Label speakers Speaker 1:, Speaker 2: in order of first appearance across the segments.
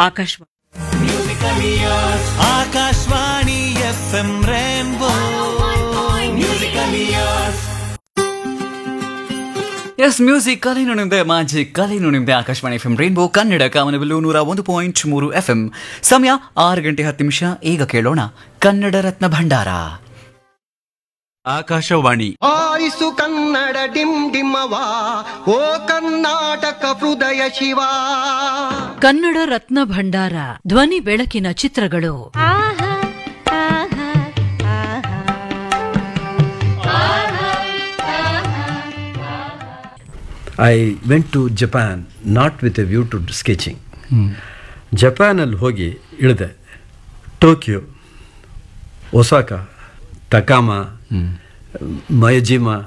Speaker 1: Akashvani
Speaker 2: Akashvani F M rainbow
Speaker 3: S music ಕಲೆನು ನಿಮ್ದೆ magic ಕಲೆನು ನಿಮ್ದೆ Akashvani F M rainbow Kannada ಕಾಮನಬಿಲ್ಲು ನೂರ ಒಂದು ಪಾಯಿಂಟ್ ಮೂರು ಎಫ್ ಎಂ ಸಮಯ ಆರು ಗಂಟೆ ಹತ್ತು ನಿಮಿಷ ಈಗ ಕೇಳೋಣ ಕನ್ನಡ ರತ್ನ ಭಂಡಾರ
Speaker 2: ಆಕಾಶವಾಣಿ
Speaker 4: ಆರಿಸು ಕನ್ನಡ ಡಿಮ್ ಡಿಮ್ಮವ ಓ ಕರ್ನಾಟಕ ಹೃದಯ ಶಿವ
Speaker 5: ಕನ್ನಡ ರತ್ನ ಭಂಡಾರ ಧ್ವನಿ ಬೆಳಕಿನ ಚಿತ್ರಗಳು
Speaker 6: I went to Japan not with a view to sketching ಜಪಾನಲ್ಲಿ ಹೋಗಿ ಇಳಿದೆ Tokyo Osaka Takama Miyajima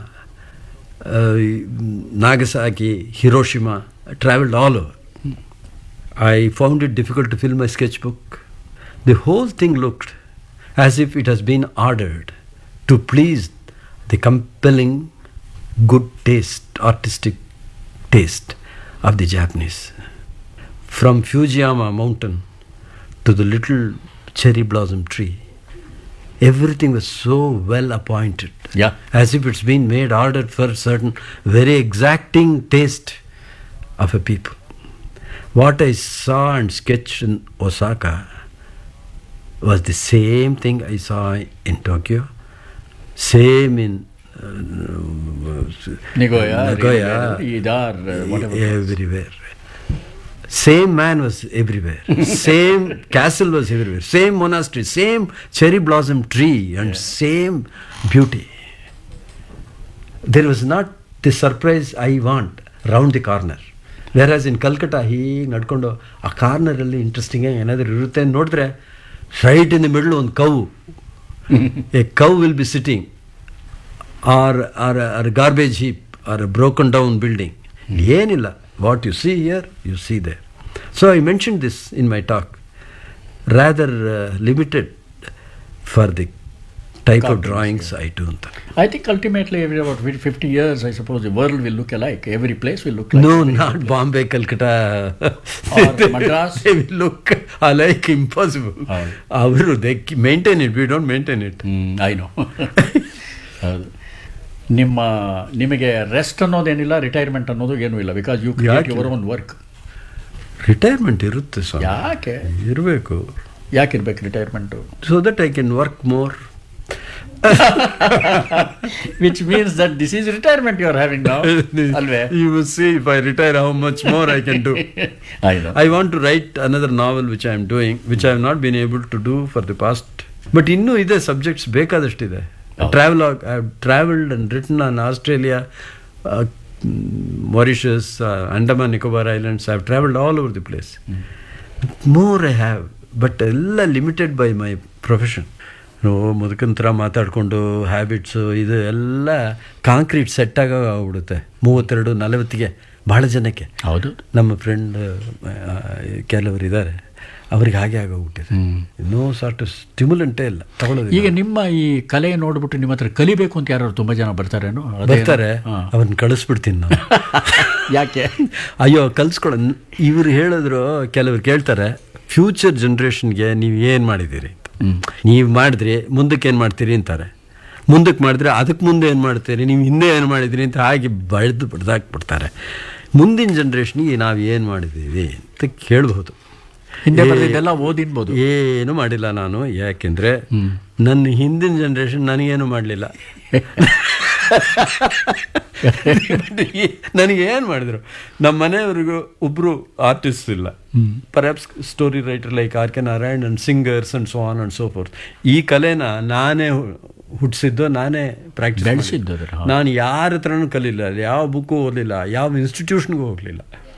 Speaker 6: Nagasaki Hiroshima travelled all over I found it difficult to fill my sketchbook. The whole thing looked as if it has been ordered to please the compelling good taste, artistic taste of the Japanese. From Fujiyama mountain to the little cherry blossom tree, everything was so well appointed.
Speaker 3: Yeah.
Speaker 6: As if it's been made ordered for certain very exacting taste of a people. What I saw and sketched in Osaka was the same thing I saw in Tokyo, same in uh,
Speaker 7: Nagoya,
Speaker 6: Nagoya,
Speaker 7: Idar, uh, whatever.
Speaker 6: everywhere. Same man was everywhere. same castle was everywhere. Same monastery, same cherry blossom tree, and same beauty. There was not the surprise I want round the corner. Whereas in Calcutta ಹೀಗೆ ನಡ್ಕೊಂಡು ಆ ಕಾರ್ನರಲ್ಲಿ interesting ಏನಾದರೂ ಇರುತ್ತೆ ಅಂತ ನೋಡಿದ್ರೆ right in the middle ಒಂದು cow a cow will be sitting or or or garbage heap or broken down building ಏನಿಲ್ಲ what you see here you see there so I mention this in my talk rather limited for the type of drawings I do ಅಂತ
Speaker 7: I think ultimately, every about 50 years, I suppose the world will look alike. Every place will look like.
Speaker 6: No, not Bombay, Calcutta.
Speaker 7: Or Madras?
Speaker 6: they will look alike impossible.
Speaker 7: Oh.
Speaker 6: Avaru, they k- maintain it, we don't maintain it.
Speaker 7: I know ಹೌದು ನಿಮ್ಮ ನಿಮಗೆ rest ಅನ್ನೋದೇನಿಲ್ಲ retirement ಅನ್ನೋದು ಏನೂ ಇಲ್ಲ because you create
Speaker 6: ಯಾಕೆ?
Speaker 7: Your own work
Speaker 6: retirement ಇರುತ್ತೆ ಸ್ವಾಮಿ
Speaker 7: ಯಾಕೆ
Speaker 6: ಇರಬೇಕು
Speaker 7: ಯಾಕೆ ಇರ್ಬೇಕು retirement
Speaker 6: so that I can work more
Speaker 7: which means that this is retirement you are having ನಾವು ಅಲ್ವೇ
Speaker 6: You will see if I retire how much more I can do.
Speaker 7: I know
Speaker 6: I want to write another novel which I am doing, which I have not been able to do for the past. But ಇನ್ನೂ ಇದೆ subjects ಬೇಕಾದಷ್ಟಿದೆ
Speaker 7: ಹೌದು.
Speaker 6: Travel I have travelled and written on Australia Mauritius Andaman Nicobar islands I have travelled all over the place more I have but ಎಲ್ಲ limited by my profession ಮುದುಕನ ಥರ ಮಾತಾಡಿಕೊಂಡು habits ಇದು ಎಲ್ಲ ಕಾಂಕ್ರೀಟ್ ಸೆಟ್ ಆಗೋ ಆಗ್ಬಿಡುತ್ತೆ ಮೂವತ್ತೆರಡು ನಲವತ್ತಿಗೆ ಭಾಳ ಜನಕ್ಕೆ
Speaker 7: ಹೌದು
Speaker 6: ನಮ್ಮ ಫ್ರೆಂಡ್ ಕೆಲವರು ಇದ್ದಾರೆ ಅವ್ರಿಗೆ ಹಾಗೆ ಆಗೋಗ್ಬಿಟ್ಟಿದೆ ಇನ್ನೂ ಸಾರ್ಟ್ ಸ್ಟಿಮ್ಯುಲೆಂಟೇ ಇಲ್ಲ ತಗೊಳ್ಳೋದು
Speaker 7: ಈಗ ನಿಮ್ಮ ಈ ಕಲೆ ನೋಡ್ಬಿಟ್ಟು ನಿಮ್ಮ ಹತ್ರ ಕಲಿಬೇಕು ಅಂತ ಯಾರು ತುಂಬಾ ಜನ ಬರ್ತಾರೇನೋ ಅದೇನು?
Speaker 6: ಬರ್ತಾರೆ
Speaker 7: ಹಾ.
Speaker 6: ಅವ್ರನ್ನ ಕಳಿಸ್ಬಿಡ್ತೀನಿ ನಾನು
Speaker 7: ಯಾಕೆ
Speaker 6: ಅಯ್ಯೋ ಕಲಿಸ್ಕೊಳ ಇವ್ರು ಹೇಳಿದ್ರು ಕೆಲವ್ರು ಕೇಳ್ತಾರೆ ಫ್ಯೂಚರ್ ಜನ್ರೇಷನ್ಗೆ ನೀವು ಏನು ಮಾಡಿದ್ದೀರಿ ಅಂತ ನೀವು ಮಾಡಿದ್ರಿ ಮುಂದಕ್ಕೆ ಏನು ಮಾಡ್ತೀರಿ ಅಂತಾರೆ ಮುಂದಕ್ಕೆ ಮಾಡಿದ್ರೆ ಅದಕ್ಕೆ ಮುಂದೆ ಏನು ಮಾಡ್ತೀರಿ ನೀವು ಹಿಂದೆ ಏನು ಮಾಡಿದ್ದೀರಿ ಅಂತ ಹಾಗೆ ಬಳ್ದು ಬಡ್ದಾಕ್ಬಿಡ್ತಾರೆ ಮುಂದಿನ ಜನ್ರೇಷನ್ಗೆ ನಾವು ಏನು ಮಾಡಿದ್ದೀವಿ ಅಂತ ಕೇಳಬಹುದು
Speaker 7: ಹಿಂದೆ ಬರ್ದಿದ್ದೆಲ್ಲ ಓದಿನ್ಬೋದು
Speaker 6: ಏನು ಮಾಡಿಲ್ಲ ನಾನು ಯಾಕೆಂದ್ರೆ ನನ್ನ ಹಿಂದಿನ ಜನ್ರೇಷನ್ ನನಗೇನು ಮಾಡಲಿಲ್ಲ ನನಗೆ ಏನು ಮಾಡಿದ್ರು ನಮ್ಮ ಮನೆಯವ್ರಿಗೂ ಒಬ್ಬರು ಆರ್ಟಿಸ್ಟ್ ಇಲ್ಲ perhaps story writer like R K Narayan and singers and so on and so forth ಈ ಕಲೆನ ನಾನೇ ಹುಟ್ಟಿಸಿದ್ದು ನಾನೇ ಪ್ರಾಕ್ಟೀಸ್
Speaker 7: ಬೆಳ್ಸಿದ್ದು ಅದನ್ನ, ಹೌದು.
Speaker 6: ನಾನು ಯಾರ ಹತ್ರನೂ ಕಲಿಲ್ಲ ಯಾವ ಬುಕ್ಕು ಓದಲಿಲ್ಲ ಯಾವ ಇನ್ಸ್ಟಿಟ್ಯೂಷನ್ಗೂ ಹೋಗಲಿಲ್ಲ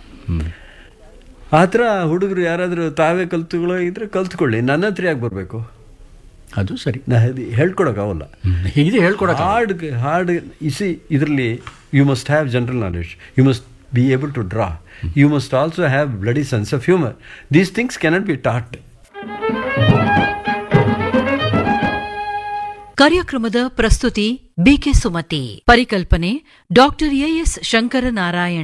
Speaker 6: ಆ ಥರ ಹುಡುಗರು ಯಾರಾದರೂ ತಾವೇ ಕಲ್ತುಗಳೋ ಇದ್ರೆ ಕಲ್ತ್ಕೊಳ್ಳಿ ನನ್ನ ಹತ್ರ ಯಾಕೆ ಬರಬೇಕು
Speaker 7: ಅದು ಸರಿ
Speaker 6: ನಾ ಹೇಳ್ಕೊಡೋಕ್ಕಾಗಲ್ಲ
Speaker 7: ಹೀಗೆ ಹೇಳ್ಕೊಡಕ್ಕೆ
Speaker 6: ಹಾರ್ಡ್ ಹಾರ್ಡ್ ಇಸಿ ಇದರಲ್ಲಿ you must have general knowledge you must be able to draw you must also have bloody sense of humour these things cannot be taught
Speaker 5: ಕಾರ್ಯಕ್ರಮದ ಪ್ರಸ್ತುತಿ ಬಿಕೆ ಸುಮತಿ ಪರಿಕಲ್ಪನೆ ಡಾಕ್ಟರ್ ಎಎಸ್ ಶಂಕರನಾರಾಯಣ